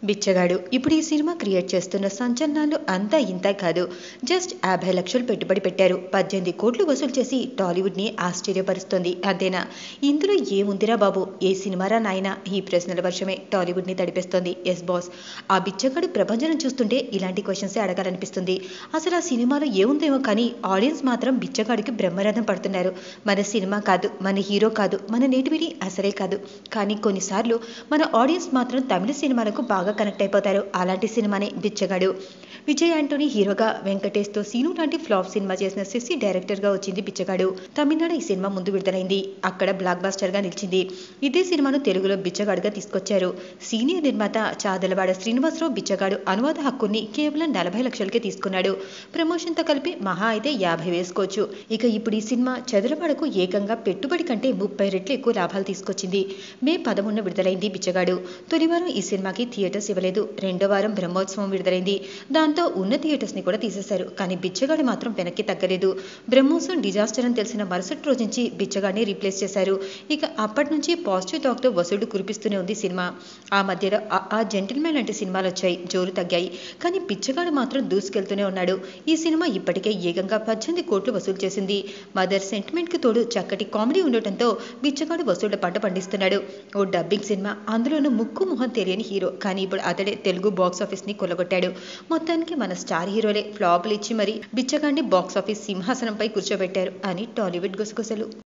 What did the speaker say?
బిచ్చగాడు ఇప్పుడు ఈ సినిమా క్రియేట్ చేస్తున్న సంచలనాలు అంతా ఇంత కాదు జస్ట్ యాభై లక్షలు పెట్టుబడి పెట్టారు పద్దెనిమిది కోట్లు వసూలు చేసి టాలీవుడ్ని ఆశ్చర్యపరుస్తోంది అంతేనా ఇందులో ఏముందిరా బాబు ఏ సినిమారా నాయనా ఈ ప్రశ్నల వర్షమే టాలీవుడ్ని తడిపేస్తోంది ఎస్ బాస్ ఆ బిచ్చగాడు ప్రపంచం చూస్తుంటే ఇలాంటి క్వశ్చన్సే అడగాలనిపిస్తుంది అసలు ఆ సినిమాలో ఏముందేమో కానీ ఆడియన్స్ మాత్రం బిచ్చగాడికి బ్రహ్మరథం పడుతున్నారు మన సినిమా కాదు మన హీరో కాదు మన నేటివిని అసలే కాదు కానీ కొన్నిసార్లు మన ఆడియన్స్ మాత్రం తమిళ సినిమాలకు బాగా కనెక్ట్ అయిపోతారు అలాంటి సినిమానే బిచ్చగాడు విజయ్ ఆంటోనీ హీరోగా వెంకటేష్తో సీను లాంటి ఫ్లాప్ సినిమా చేసిన శశి డైరెక్టర్గా వచ్చింది బిచ్చగాడు తమిళనాడు ఈ సినిమా ముందు విడుదలైంది అక్కడ బ్లాక్ బాస్టర్గా నిలిచింది ఇదే సినిమాను తెలుగులో బిచ్చగాడుగా తీసుకొచ్చారు సీనియర్ నిర్మాత చాదలవాడ శ్రీనివాసరావు బిచ్చగాడు అనువాద హక్కుని కేవలం నలభై లక్షలకే తీసుకున్నాడు ప్రమోషన్తో కలిపి మహా అయితే యాభై వేసుకోవచ్చు ఇక ఇప్పుడు ఈ సినిమా చదలవాడకు ఏకంగా పెట్టుబడి కంటే ముప్పై రెట్లు ఎక్కువ లాభాలు తీసుకొచ్చింది మే పదమూడున విడుదలైంది బిచ్చగాడు తొలి వారం ఈ సినిమాకి థియేటర్స్ ఇవ్వలేదు రెండో వారం బ్రహ్మోత్సవం విడుదలైంది దాంతో ఉన్న థియేటర్స్ ని కూడా తీసేశారు కానీ బిచ్చగాడి మాత్రం వెనక్కి తగ్గలేదు బ్రహ్మోత్సవం డిజాస్టర్ అని తెలిసిన మరుసటి రోజు నుంచి బిచ్చగాడిని రీప్లేస్ చేశారు ఇక అప్పటి నుంచి పాజిటివ్ టాక్తో వసూడు కురిపిస్తూనే ఉంది సినిమా ఆ మధ్యలో ఆ- ఆ జెంటిల్మెన్ లాంటి సినిమాలు వచ్చాయి జోరు తగ్గాయి కానీ బిచ్చగాడు మాత్రం దూసుకెళ్తూనే ఉన్నాడు ఈ సినిమా ఇప్పటికే ఏకంగా పద్దెనిమిది కోట్లు వసూలు చేసింది మదర్ సెంటిమెంట్ కి తోడు చక్కటి కామెడీ ఉండటంతో బిచ్చగాడు వసూళ్ల పంట పండిస్తున్నాడు ఓ డబ్బింగ్ సినిమా అందులోనూ ముక్కు మొహం తెలియని హీరో కానీ ఇప్పుడు అతడే తెలుగు బాక్స్ ఆఫీస్ ని కొలగొట్టాడు మొత్తానికి మన స్టార్ హీరోలే ఫ్లాపులు ఇచ్చి మరి బిచ్చగాడిని బాక్స్ ఆఫీస్ సింహాసనంపై కూర్చోబెట్టారు అని టాలీవుడ్ గుసగుసలు